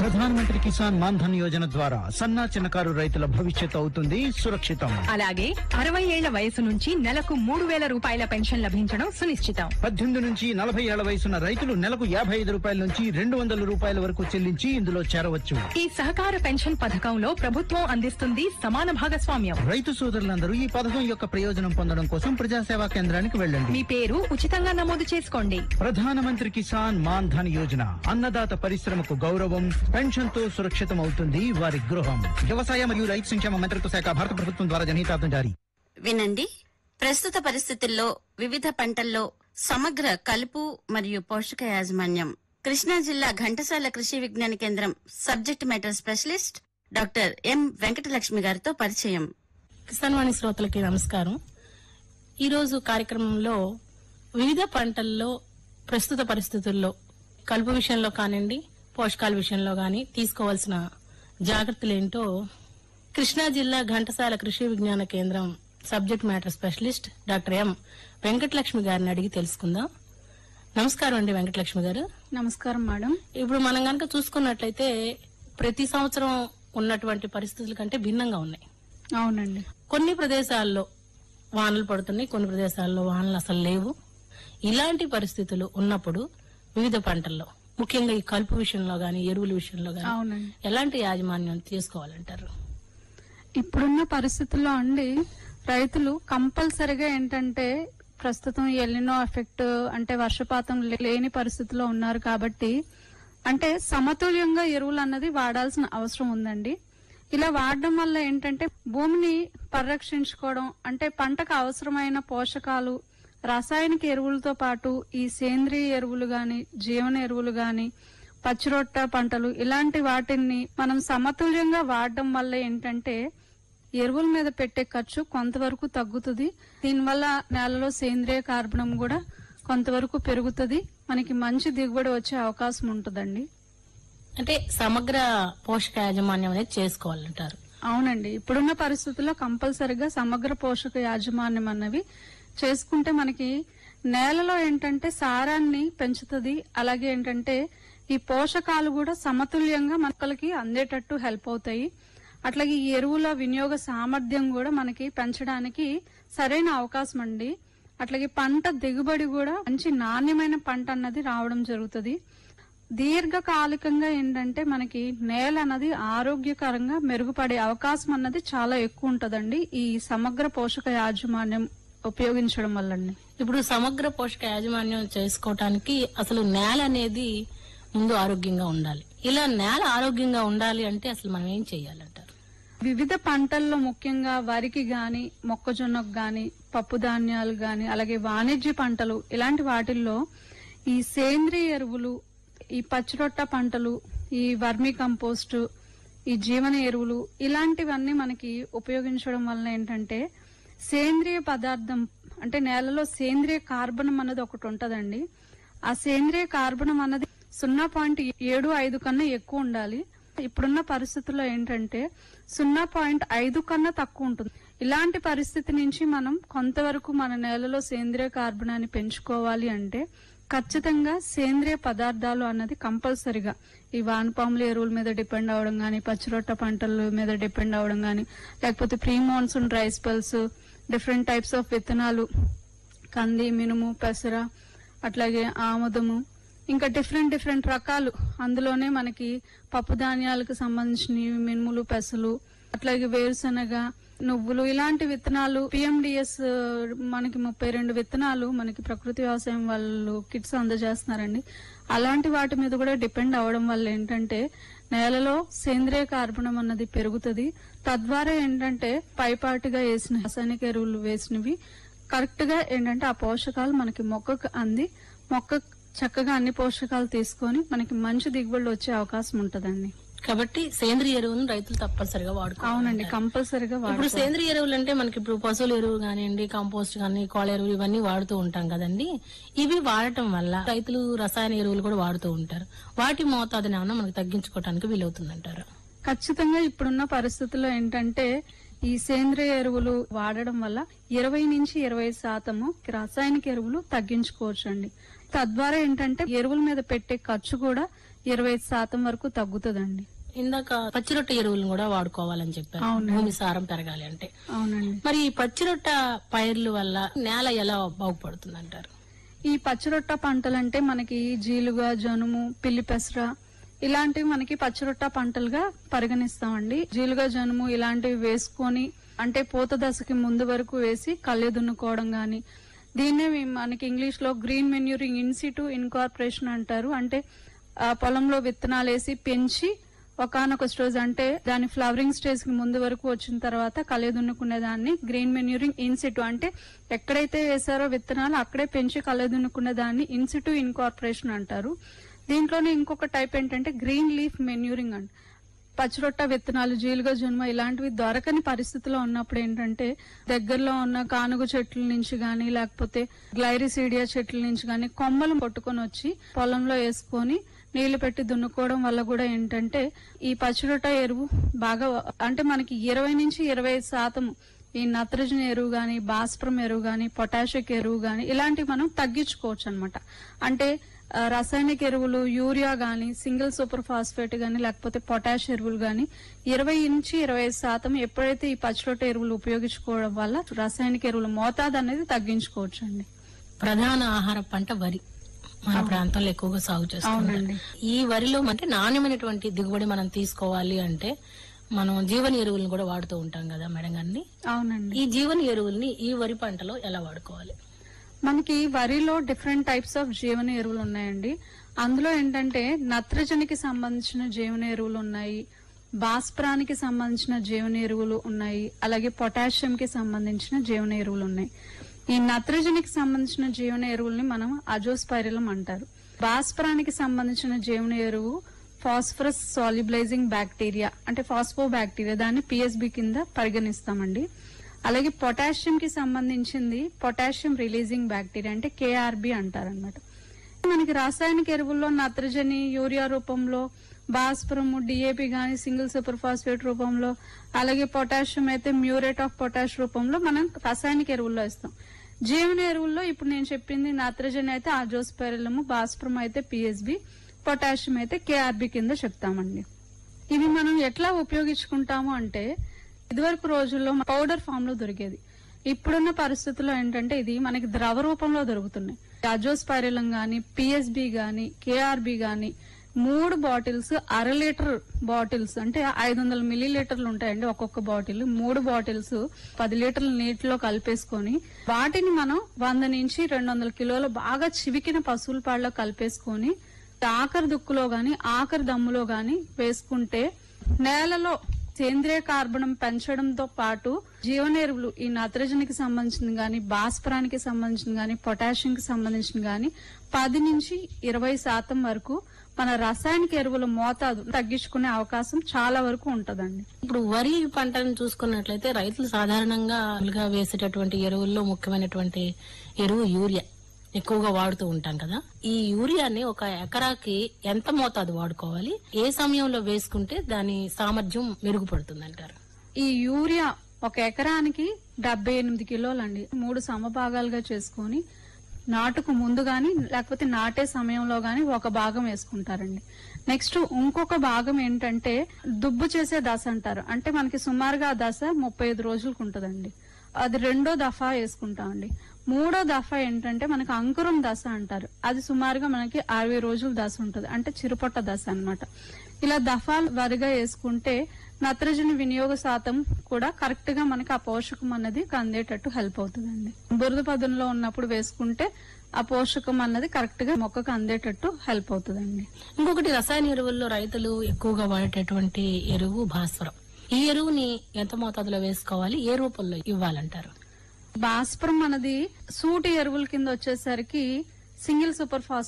ప్రధానమంత్రి కిసాన్ మాన్ ధన్ యోజన ద్వారా సన్నా చిన్నకారు రైతుల భవిష్యత్తు అవుతుంది సురక్షితం అలాగే అరవై ఏళ్ల వయసు నుంచి నెలకు మూడు వేల రూపాయల పెన్షన్ లభించడం సునిశ్చితం పద్దెనిమిది నుంచి నలభై ఏళ్ల వయసున్న రైతులు నెలకు యాభై ఐదు రూపాయల నుంచి రెండు వందల రూపాయల వరకు చెల్లించి ఇందులో చేరవచ్చు ఈ సహకార పెన్షన్ పథకంలో ప్రభుత్వం అందిస్తుంది సమాన భాగస్వామ్యం రైతు సోదరులందరూ ఈ పథకం యొక్క ప్రయోజనం పొందడం కోసం ప్రజాసేవా కేంద్రానికి వెళ్ళండి మీ పేరు ఉచితంగా నమోదు చేసుకోండి ప్రధానమంత్రి కిసాన్ మాన్ ధన్ యోజన అన్నదాత పరిశ్రమకు గౌరవం పెన్షన్ తో సురక్షితం అవుతుంది వారి గృహం వ్యవసాయ మరియు రైతు సంక్షేమ మంత్రిత్వ శాఖ భారత ప్రభుత్వం ద్వారా జనహితార్థం జారీ వినండి ప్రస్తుత పరిస్థితుల్లో వివిధ పంటల్లో సమగ్ర కలుపు మరియు పోషక యాజమాన్యం కృష్ణా జిల్లా Ghantasala Krishi Vignana Kendra subject matter specialist doctor M Venkatalakshmi గారితో పరిచయం కిసాన్ వాణి శ్రోతలకి నమస్కారం ఈరోజు కార్యక్రమంలో వివిధ పంటల్లో ప్రస్తుత పరిస్థితుల్లో కలుపు విషయంలో కానివ్వండి పోషకాల విషయంలో గాని తీసుకోవాల్సిన జాగ్రత్తలు ఏంటో కృష్ణా జిల్లా Ghantasala Krishi Vignana Kendra subject matter specialist doctor M Venkatalakshmi గారిని అడిగి తెలుసుకుందాం నమస్కారం అండి వెంకటలక్ష్మి గారు నమస్కారం మేడం ఇప్పుడు మనం గనక చూసుకున్నట్లయితే ప్రతి సంవత్సరం ఉన్నటువంటి పరిస్థితుల కంటే భిన్నంగా ఉన్నాయి అవునండి కొన్ని ప్రదేశాల్లో వానలు పడుతున్నాయి కొన్ని ప్రదేశాల్లో వానలు అసలు లేవు ఇలాంటి పరిస్థితులు ఉన్నప్పుడు వివిధ పంటల్లో ముఖ్యంగా ఈ కలుపు విషయంలో గాని ఎరువుల విషయంలో గాని అవునండి ఎలాంటి యాజమాన్యం చేసుకోవాలంటారు ఇప్పుడున్న పరిస్థితుల్లో అండి రైతులు కంపల్సరిగా ఏంటంటే ప్రస్తుతం ఎల్లినో ఎఫెక్ట్ అంటే వర్షపాతం లే- లేని పరిస్థితిలో ఉన్నారు కాబట్టి అంటే సమతుల్యంగా ఎరువులు అన్నది వాడాల్సిన అవసరం ఉందండి ఇలా వాడడం వల్ల ఏంటంటే భూమిని పరిరక్షించుకోవడం అంటే పంటకు అవసరమైన పోషకాలు రాసాయనిక ఎరువులతో పాటు ఈ సేంద్రియ ఎరువులు గాని జీవన ఎరువులు గాని పచ్చిరొట్ట పంటలు ఇలాంటి వాటిని మనం సమతుల్యంగా వాడడం వల్ల ఏంటంటే ఎరువుల మీద పెట్టే ఖర్చు కొంతవరకు తగ్గుతుంది దీనివల్ల నేలలో సేంద్రియ కార్బనం కూడా కొంతవరకు పెరుగుతుంది మనకి మంచి దిగుబడి వచ్చే అవకాశం ఉంటుందండి అంటే సమగ్ర పోషక యాజమాన్యం అనేది చేసుకోవాలంటారు అవునండి ఇప్పుడున్న పరిస్థితుల్లో కంపల్సరిగా సమగ్ర పోషక యాజమాన్యం అన్నవి చేసుకుంటే మనకి నేలలో ఏంటంటే సారాన్ని పెంచుతుంది అలాగే ఏంటంటే ఈ పోషకాలు కూడా సమతుల్యంగా మొక్కలకి అందేటట్టు హెల్ప్ అవుతాయి అట్లాగే ఈ ఎరువుల వినియోగ సామర్థ్యం కూడా మనకి పెంచడానికి సరైన అవకాశం అండి అట్లాగే పంట దిగుబడి కూడా మంచి నాణ్యమైన పంట అన్నది రావడం జరుగుతుంది దీర్ఘకాలికంగా ఏంటంటే మనకి నేల అన్నది ఆరోగ్యకరంగా మెరుగుపడే అవకాశం అన్నది చాలా ఎక్కువ ఉంటదండి ఈ సమగ్ర పోషక యాజమాన్యం ఉపయోగించడం వల్లండి ఇప్పుడు సమగ్ర పోషక యాజమాన్యం చేసుకోవటానికి అసలు నేల అనేది ముందు ఆరోగ్యంగా ఉండాలి ఇలా నేల ఆరోగ్యంగా ఉండాలి అంటే అసలు మనం ఏం చేయాలంటారు వివిధ పంటల్లో ముఖ్యంగా వరికి గాని మొక్కజొన్నకు గాని పప్పు ధాన్యాలు గాని అలాగే వాణిజ్య పంటలు ఇలాంటి వాటిల్లో ఈ సేంద్రియ ఎరువులు ఈ పచ్చిరొట్ట పంటలు ఈ వర్మి కంపోస్ట్ ఈ జీవన ఎరువులు ఇలాంటివన్నీ మనకి ఉపయోగించడం వలన ఏంటంటే సేంద్రియ పదార్థం అంటే నేలలో సేంద్రియ కార్బనం అన్నది ఒకటి ఉంటదండి ఆ సేంద్రియ కార్బనం అన్నది సున్నా పాయింట్ ఏడు ఐదు కన్నా ఎక్కువ ఉండాలి ఇప్పుడున్న పరిస్థితుల్లో ఏంటంటే సున్నా పాయింట్ ఐదు కన్నా తక్కువ ఉంటుంది ఇలాంటి పరిస్థితి నుంచి మనం కొంతవరకు మన నేలలో సేంద్రియ కార్బనాన్ని పెంచుకోవాలి అంటే ఖచ్చితంగా సేంద్రియ పదార్థాలు అన్నది కంపల్సరిగా ఈ వానపాముల ఎరువుల మీద డిపెండ్ అవడం గాని పచ్చిరొట్ట పంటల మీద డిపెండ్ అవడం గాని లేకపోతే pre monsoon dry spells different types of విత్తనాలు కంది మినుము పెసర అట్లాగే ఆముదము ఇంకా డిఫరెంట్ డిఫరెంట్ రకాలు అందులోనే మనకి పప్పు ధాన్యాలకు సంబంధించినవి మినుములు పెసలు అట్లాగే వేరుశనగ నువ్వులు ఇలాంటి విత్తనాలు పిఎండిఎస్ మనకి ముప్పై రెండు విత్తనాలు మనకి ప్రకృతి వ్యవసాయం వాళ్ళు కిట్స్ అందజేస్తున్నారండి అలాంటి వాటి మీద కూడా డిపెండ్ అవడం వల్ల ఏంటంటే నేలలో సేంద్రియ కార్బనం అన్నది పెరుగుతుంది తద్వారా ఏంటంటే పైపాటుగా వేసిన రాసాయనిక ఎరువులు వేసినవి కరెక్ట్ గా ఏంటంటే ఆ పోషకాలు మనకి మొక్కకు అంది మొక్క చక్కగా అన్ని పోషకాలు తీసుకొని మనకి మంచి దిగుబడులు వచ్చే అవకాశం ఉంటదండి కాబట్టి సేంద్రియ ఎరువులను రైతులు తప్పనిసరిగా వాడుకోవాలి అవునండి కంపల్సరిగా ఇప్పుడు వాడుకోవాలి సేంద్రియ ఎరువులు అంటే మనకి ఇప్పుడు పశువుల ఎరువు కానివ్వండి కంపోస్ట్ కానీ కోళ్ళ ఎరువులు ఇవన్నీ వాడుతూ ఉంటాం కదండి ఇవి వాడటం వల్ల రైతులు రసాయన ఎరువులు కూడా వాడుతూ ఉంటారు వాటి మోతాదుని ఏమన్నా మనకు తగ్గించుకోవడానికి వీలవుతుందంటారు ఖచ్చితంగా ఇప్పుడున్న పరిస్థితుల్లో ఏంటంటే ఈ సేంద్రియ ఎరువులు వాడడం వల్ల ఇరవై నుంచి ఇరవై శాతము రాసాయనిక ఎరువులు తగ్గించుకోవచ్చు అండి తద్వారా ఏంటంటే ఎరువుల మీద పెట్టే ఖర్చు కూడా ఇరవై శాతం వరకు తగ్గుతుందండి ఇందాక పచ్చిరొట్ట ఎరువులను కూడా వాడుకోవాలని చెప్పారు అవునండి. భూమి సారం పెరగాలి అంటే అవునండి మరి ఈ పచ్చిరొట్ట పైర్ల వల్ల నేల ఎలా బాగుపడుతుంది అంటారు ఈ పచ్చిరొట్ట పంటలంటే మనకి జీలుగా జనుము పిల్లి పెసర ఇలాంటివి మనకి పచ్చిరొట్ట పంటలుగా పరిగణిస్తామండి జీలుగా జనుము ఇలాంటివి వేసుకొని అంటే పూత దశకి ముందు వరకు వేసి కళ్ళె దున్నుకోవడం గాని దీన్నే మేము మనకి ఇంగ్లీష్ లో గ్రీన్ మెన్యూరింగ్ ఇన్సిటు ఇన్కార్పొరేషన్ అంటారు అంటే ఆ పొలంలో విత్తనాలు వేసి పెంచి ఒకనొక స్టేజ్ అంటే దాని ఫ్లవరింగ్ స్టేజ్ కి ముందు వరకు వచ్చిన తర్వాత కలే దున్నుకునే దాన్ని గ్రీన్ మెన్యూరింగ్ ఇన్సిటు అంటే ఎక్కడైతే వేసారో విత్తనాలు అక్కడే పెంచి కలే దున్నుకునే దాన్ని ఇన్సిటు ఇన్కార్పొరేషన్ అంటారు దీంట్లోనే ఇంకొక టైప్ ఏంటంటే గ్రీన్ లీఫ్ మెన్యూరింగ్ అంట పచ్చిరొట్ట విత్తనాలు జీలుగా జన్మ ఇలాంటివి దొరకని పరిస్థితిలో ఉన్నప్పుడు ఏంటంటే దగ్గరలో ఉన్న కానుగ చెట్ల నుంచి గాని లేకపోతే గ్లైరిసీడియా చెట్ల నుంచి గాని కొమ్మలు పట్టుకొని వచ్చి పొలంలో వేసుకొని నీళ్లు పెట్టి దున్నుకోవడం వల్ల కూడా ఏంటంటే ఈ పచ్చిరొట్ట ఎరువు బాగా అంటే మనకి ఇరవై నుంచి ఇరవై శాతం ఈ నత్రజని ఎరువు గాని భాస్ప్రం ఎరువు గాని పొటాషిక్ ఎరువు గాని ఇలాంటివి మనం తగ్గించుకోవచ్చు అనమాట అంటే ఆ, రసాయనిక ఎరువులు యూరియా గాని సింగిల్ సూపర్ ఫాస్ఫేట్ గాని లేకపోతే పొటాష్ ఎరువులు గాని ఇరవై నుంచి ఇరవై శాతం ఎప్పుడైతే ఈ పచ్చిరొట్ట ఎరువులు ఉపయోగించుకోవడం వల్ల రసాయనిక ఎరువుల మోతాదు అనేది తగ్గించుకోవచ్చు అండి ప్రధాన ఆహార పంట వరి మన ప్రాంతంలో ఎక్కువగా సాగు చేస్తాం అవునండి. ఈ వరిలో అంటే నాణ్యమైనటువంటి దిగుబడి మనం తీసుకోవాలి అంటే మనం జీవన ఎరువులను కూడా వాడుతూ ఉంటాం కదా మేడం గారిని అవునండి ఈ జీవన ఎరువుల్ని ఈ వరి పంటలో ఎలా వాడుకోవాలి మనకి వరిలో డిఫరెంట్ టైప్స్ ఆఫ్ జీవన ఎరువులు ఉన్నాయండి అందులో ఏంటంటే నత్రజనికి సంబంధించిన జీవన ఎరువులు ఉన్నాయి భాస్పరానికి సంబంధించిన జీవన ఎరువులు ఉన్నాయి అలాగే పొటాషియం కి సంబంధించిన జీవన ఎరువులు ఉన్నాయి ఈ నత్రజనికి సంబంధించిన జీవన ఎరువుల్ని మనం అజోస్పైరిలం అంటారు భాస్పరానికి సంబంధించిన జీవన ఎరువు ఫాస్ఫరస్ సాల్యుబలైజింగ్ బ్యాక్టీరియా అంటే ఫాస్ఫో బ్యాక్టీరియా దాన్ని పిఎస్బి కింద పరిగణిస్తామండి అలాగే పొటాషియం కి సంబంధించింది పొటాషియం రిలీజింగ్ బ్యాక్టీరియా అంటే కేఆర్బి అంటారనమాట మనకి రాసాయనిక ఎరువుల్లో నత్రజని యూరియా రూపంలో భాస్వరము డిఏపి గాని సింగిల్ సూపర్ ఫాస్ఫేట్ రూపంలో అలాగే పొటాషియం అయితే మ్యూరేట్ ఆఫ్ పొటాష్ రూపంలో మనం రాసాయనిక ఎరువుల్లో ఇస్తాం జీవన ఎరువుల్లో ఇప్పుడు నేను చెప్పింది నత్రజని అయితే ఆజోస్పెరలము భాస్వరం అయితే పిఎస్బి పొటాషియం అయితే కేఆర్బి కింద చెప్తామండి ఇవి మనం ఎట్లా ఉపయోగించుకుంటాము అంటే ఇదివరకు రోజుల్లో పౌడర్ ఫామ్ లో దొరికేది ఇప్పుడున్న పరిస్థితుల్లో ఏంటంటే ఇది మనకి ద్రవ రూపంలో దొరుకుతున్నాయి అజోస్పైరిలం గాని పిఎస్బి గాని కేఆర్బి గాని మూడు బాటిల్స్ అర లీటర్ బాటిల్స్ అంటే ఐదు వందల మిల్లీ లీటర్లు ఉంటాయండి ఒక్కొక్క బాటిల్ మూడు బాటిల్స్ పది లీటర్ల నీటిలో కలిపేసుకొని వాటిని మనం వంద నుంచి రెండు వందల కిలోలు బాగా చివికిన పశువుల పాళ్ళలో కలిపేసుకొని ఆఖరి దుక్కులో గాని ఆఖరి దమ్ములో గాని వేసుకుంటే నేలలో సేంద్రియ కార్బనం పెంచడంతో పాటు జీవన ఎరువులు ఈ నత్రజనికి సంబంధించింది గాని భాస్పరానికి సంబంధించింది గాని పొటాషియం కి సంబంధించింది గాని పది నుంచి ఇరవై శాతం వరకు మన రసాయనిక ఎరువుల మోతాదు తగ్గించుకునే అవకాశం చాలా వరకు ఉంటదండి ఇప్పుడు వరి పంటను చూసుకున్నట్లయితే రైతులు సాధారణంగా మామూలుగా వేసేటటువంటి ఎరువుల్లో ముఖ్యమైనటువంటి ఎరువు యూరియా ఎక్కువగా వాడుతూ ఉంటాం కదా ఈ యూరియాని ఒక ఎకరాకి ఎంత మోతాదు వాడుకోవాలి ఏ సమయంలో వేసుకుంటే దాని సామర్థ్యం మెరుగుపడుతుంది అంటారు ఈ యూరియా ఒక ఎకరానికి డెబ్బై ఎనిమిది కిలోలండి మూడు సమభాగాలుగా చేసుకొని నాటుకు ముందు గాని లేకపోతే నాటే సమయంలో గాని ఒక భాగం వేసుకుంటారండి నెక్స్ట్ ఇంకొక భాగం ఏంటంటే దుబ్బు చేసే దశ అంటారు అంటే మనకి సుమారుగా ఆ దశ ముప్పై ఐదు రోజులకు ఉంటదండి అది రెండో దఫా వేసుకుంటామండి మూడో దఫా ఏంటంటే మనకి అంకురం దశ అంటారు అది సుమారుగా మనకి అరవై రోజుల దశ ఉంటది అంటే చిరుపొట్ట దశ అన్నమాట ఇలా దఫాలు వరిగా వేసుకుంటే నత్రజని వినియోగ శాతం కూడా కరెక్ట్ గా మనకి ఆ పోషకం అన్నది అందేటట్టు హెల్ప్ అవుతుందండి బురద పదంలో ఉన్నప్పుడు వేసుకుంటే ఆ పోషకం అన్నది కరెక్ట్ గా మొక్కకు అందేటట్టు హెల్ప్ అవుతుందండి ఇంకొకటి రసాయన ఎరువుల్లో రైతులు ఎక్కువగా వాడేటటువంటి ఎరువు భాస్వరం ఈ ఎరువుని ఎంత మోతాదులో వేసుకోవాలి ఏ రూపంలో ఇవ్వాలంటారు భాస్పరం అన్నది సూటి ఎరువుల కింద వచ్చేసరికి సింగిల్ సూపర్ ఫాస్